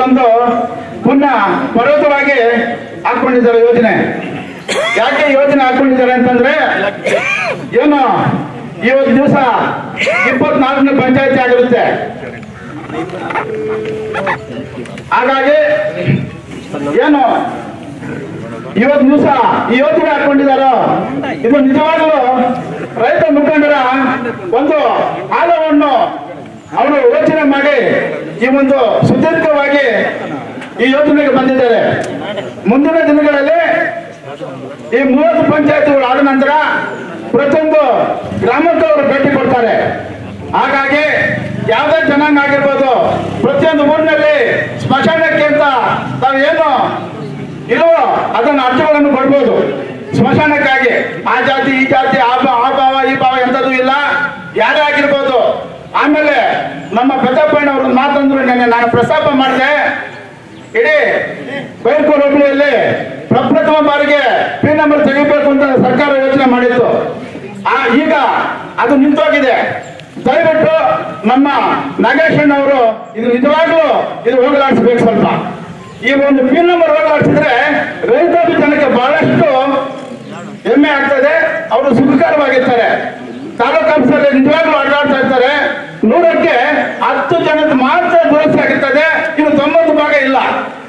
ತಂದು ಪುನಃ ಪರ್ವತವಾಗಿ ಹಾಕೊಂಡಿದ್ದಾರೆ ಯೋಜನೆ ಯಾಕೆ ಯೋಜನೆ ಹಾಕೊಂಡಿದ್ದಾರೆ ಅಂತಂದ್ರೆ ಏನು ಇವತ್ತು ದಿವಸ ಇಪ್ಪತ್ನಾಲ್ಕನೇ ಪಂಚಾಯತಿ ಆಗಿರುತ್ತೆ ಹಾಗಾಗಿ ಏನು ಇವತ್ತು ದಿವಸ ಈ ಯೋಜನೆ ಹಾಕೊಂಡಿದಾರೋ ಇದು ನಿಜವಾಗಲೂ ರೈತ ಮುಖಂಡರ ಒಂದು ಆಲವನ್ನು ಅವರು ಯೋಚನೆ ಮಾಡಿ ಈ ಒಂದು ಸುದೀರ್ಘವಾಗಿ ಈ ಯೋಜನೆಗೆ ಬಂದಿದ್ದಾರೆ ಮುಂದಿನ ದಿನಗಳಲ್ಲಿ ಈ ಮೂವತ್ತು ಪಂಚಾಯತ್ಗಳು ಆದ ನಂತರ ಪ್ರತಿಯೊಂದು ಗ್ರಾಮಕ್ಕೂ ಅವರು ಭೇಟಿ ಕೊಡ್ತಾರೆ ಹಾಗಾಗಿ ಯಾವುದೇ ಜನಾಂಗ ಆಗಿರ್ಬೋದು ಪ್ರತಿಯೊಂದು ಊರಿನಲ್ಲಿ ಸ್ಮಶಾನಕ್ಕೆ ಅಂತ ತಾವು ಏನು ಇಲ್ವೋ ಅದನ್ನು ಅರ್ಜಿಗಳನ್ನು ಕೊಡ್ಬೋದು ಸ್ಮಶಾನಕ್ಕಾಗಿ ಆ ಜಾತಿ ಈ ಜಾತಿ ಆ ಭಾವ ಆ ಭಾವ ಈ ಭಾವ ಎಂಥದ್ದು ಇಲ್ಲ ಯಾರೇ ಆಗಿರ್ಬೋದು ಆಮೇಲೆ ನಮ್ಮ ಪೆದ್ದಪ್ಪಣ್ಣವ್ರ ಮಾತಂದ್ರು ನೆನ್ನೆ ನಾನು ಪ್ರಸ್ತಾಪ ಮಾಡಿದೆ ಇಡೀ ಬೈಲ್ಕೂರು ಹೋಬಳಿಯಲ್ಲಿ ಪ್ರಪ್ರಥಮ ಬಾರಿಗೆ ಪಿ ನಂಬರ್ ತೆಗಿಬೇಕು ಅಂತ ಸರ್ಕಾರ ಯೋಚನೆ ಮಾಡಿತ್ತು ಆ ಈಗ ಅದು ನಿಂತೋಗಿದೆ ದಯವಿಟ್ಟು ನಮ್ಮ ನಾಗೇಶ್ ಅವರು ಇದು ನಿಜವಾಗ್ಲೂ ಇದು ಹೋಗಲಾಡಿಸ್ಬೇಕು ಸ್ವಲ್ಪ ಈ ಒಂದು ಪಿ ನಂಬರ್ ಹೋಗಲಾಡಿಸಿದ್ರೆ ರೈತಾಪಿ ಜನಕ್ಕೆ ಬಹಳಷ್ಟು ಹೆಮ್ಮೆ ಆಗ್ತದೆ ಅವರು ಸುಖಕರವಾಗಿರ್ತಾರೆ ತಾಲೂಕು ಆಫೀಸಲ್ಲಿ ನಿಜವಾಗ್ಲೂ ಅಡ್ಡಾಡ್ತಾ ಇರ್ತಾರೆ ನೂರಕ್ಕೆ ಹತ್ತು ಜನದ ಮಾತ್ರ ದುರಸ್ತಿ ಆಗಿರ್ತದೆ ಇದು ತೊಂಬತ್ತು ಭಾಗ ಇಲ್ಲ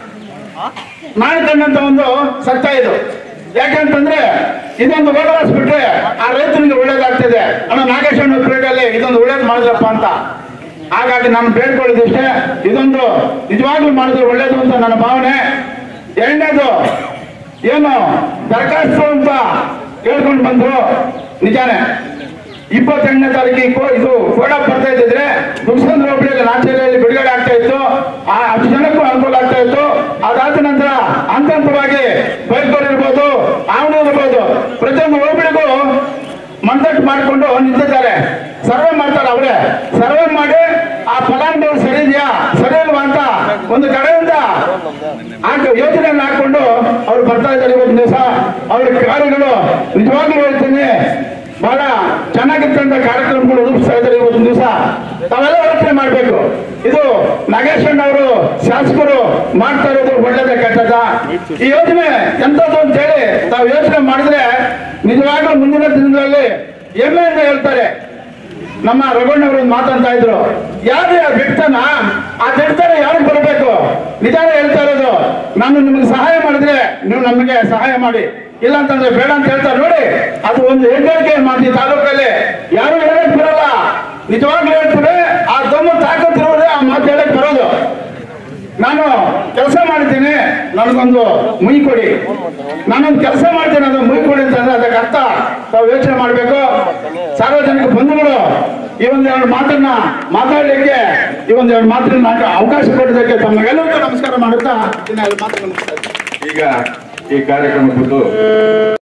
ನಾನು ಕಂಡಂತ ಒಂದು ಸತ್ಯ ಇದು ಯಾಕಂತಂದ್ರೆ ಇದೊಂದು ಬಿಟ್ರೆ ಆ ರೈತನಿಗೆ ಒಳ್ಳೇದಾಗ್ತದೆ ಅಣ್ಣ ನಾಗೇಶ್ವರ ಪೀರಿಯಡಲ್ಲಿ ಇದೊಂದು ಒಳ್ಳೇದು ಮಾಡಿದ್ರಪ್ಪ ಅಂತ ಹಾಗಾಗಿ ನಾನು ಬೇಡ್ಕೊಳ್ಳೋದಿಷ್ಟೇ ಇದೊಂದು ನಿಜವಾಗ್ಲೂ ಮಾಡಿದ್ರೆ ಒಳ್ಳೇದು ಅಂತ ನನ್ನ ಭಾವನೆ ಎರಡನೇದು ಏನು ದರಖಾಸ್ತು ಅಂತ ಕೇಳ್ಕೊಂಡು ಬಂದ್ರು ನಿಜಾನೇ ಇಪ್ಪತ್ತೆಂಟನೇ ತಾರೀಕಿಗೆ ಇದು ಕೋಡ ಬರ್ತಾ ಇದ್ದಿದ್ರೆ ದುರ್ಸಂದ್ರ ಹೋಬಳಿಯಲ್ಲಿ ನಾಚೇರಿಯಲ್ಲಿ ಬಿಡುಗಡೆ ಆಗ್ತಾ ಇತ್ತು ಆ ಅಷ್ಟು ಜನಕ್ಕೂ ಅನುಕೂಲ ಆಗ್ತಾ ಇತ್ತು ಅದಾದ ನಂತರ ಹಂತ ಹಂತವಾಗಿ ಬೈಕರ್ ಇರ್ಬೋದು ಆವಣಿ ಇರ್ಬೋದು ಪ್ರತಿಯೊಂದು ಹೋಬಳಿಗೂ ಮಂದಟ್ಟು ಮಾಡಿಕೊಂಡು ನಿಂತಿದ್ದಾರೆ ಸರ್ವೆ ಮಾಡ್ತಾರೆ ಅವರೇ ಸರ್ವೆ ಮಾಡಿ ಆ ಫಲಾನುಭವಿ ಸರಿ ಇದೆಯಾ ಸರಿ ಇಲ್ವಾ ಅಂತ ಒಂದು ಕಡೆಯಿಂದ ಹಾಕಿ ಯೋಜನೆಯನ್ನು ಹಾಕೊಂಡು ಅವ್ರು ಬರ್ತಾ ಇದ್ದಾರೆ ಇವತ್ತು ದಿವಸ ಅವ್ರ ಕಾರ್ಯಗಳು ನಿಜವಾಗ್ಲೂ ಹೇಳ್ತೀನಿ ಬಹಳ ಚೆನ್ನಾಗಿರ್ತಂತ ಕಾರ್ಯಕ್ರಮಗಳು ರೂಪಿಸ್ತಾ ಇದ್ದಾರೆ ಇವತ್ತು ದಿವಸ ತಾವೆಲ್ಲ ಯೋಚನೆ ಮಾಡಬೇಕು ಇದು ನಾಗೇಶ್ ಅವರು ಶಾಸಕರು ಮಾಡ್ತಾ ಇರೋದು ಒಳ್ಳೇದ ಕೆಟ್ಟದ ಈ ಯೋಜನೆ ಎಂತದ್ದು ಅಂತ ಹೇಳಿ ತಾವು ಯೋಚನೆ ಮಾಡಿದ್ರೆ ನಿಜವಾಗ್ಲೂ ಮುಂದಿನ ದಿನಗಳಲ್ಲಿ ಹೆಮ್ಮೆಯಿಂದ ಹೇಳ್ತಾರೆ ನಮ್ಮ ರಘುಣ್ಣವರು ಮಾತಾಡ್ತಾ ಇದ್ರು ಯಾರು ಬಿಡ್ತಾನ ಆ ಬಿಡ್ತಾನೆ ಯಾರಿಗೆ ಬರಬೇಕು ನಿಜಾನೇ ಹೇಳ್ತಾ ಇರೋದು ನಾನು ನಿಮಗೆ ಸಹಾಯ ಮಾಡಿದ್ರೆ ನೀವು ನಮಗೆ ಸಹಾಯ ಮಾಡಿ ಇಲ್ಲ ಅಂತಂದ್ರೆ ಬೇಡ ಅಂತ ಹೇಳ್ತಾರೆ ನೋಡಿ ಅದು ಒಂದು ಹೆಗ್ಗಳಿಕೆ ಮಾಡ್ತೀವಿ ತಾಲೂಕಲ್ಲಿ ಯಾರು ಹೇಳಕ್ ಬರಲ್ಲ ನಿಜವಾಗ್ಲೂ ಹೇಳ್ತಾರೆ ಆ ದಮ್ಮು ತಾಕತ್ತಿರೋದೇ ಆ ಮಾತು ಹೇಳಕ್ ಬರೋದು ನಾನು ಕೆಲಸ ಮಾಡ್ತೀನಿ ನನಗೊಂದು ಮುಯಿ ಕೊಡಿ ನಾನೊಂದು ಕೆಲಸ ಮಾಡ್ತೀನಿ ಅದು ಮುಯಿ ಕೊಡಿ ಅಂತಂದ್ರೆ ಅದಕ್ಕೆ ಅರ್ಥ ತಾವು ಯೋಚನೆ ಮಾಡಬೇಕು ಸಾರ್ವಜನಿಕ ಬಂಧುಗಳು ಈ ಒಂದು ಎರಡು ಮಾತನ್ನ ಮಾತಾಡಲಿಕ್ಕೆ ಈ ಒಂದು ಎರಡು ಮಾತಿನ నాకు ಅವಕಾಶ ಕೊಟ್ಟಿದ್ದಕ್ಕೆ ತಮಗೆಲ್ಲರಿಗೂ ನಮಸ್ಕಾರ ಮಾಡುತ್ತಾ ಇನ್ನು ಎರಡು ಮಾತನ್ನು ಮುಗಿಸ್ತಾ ಇದ್ದೀನಿ. ಈಗ ಈ ಕಾರ್ಯಕ್ರಮ ಕುರಿತು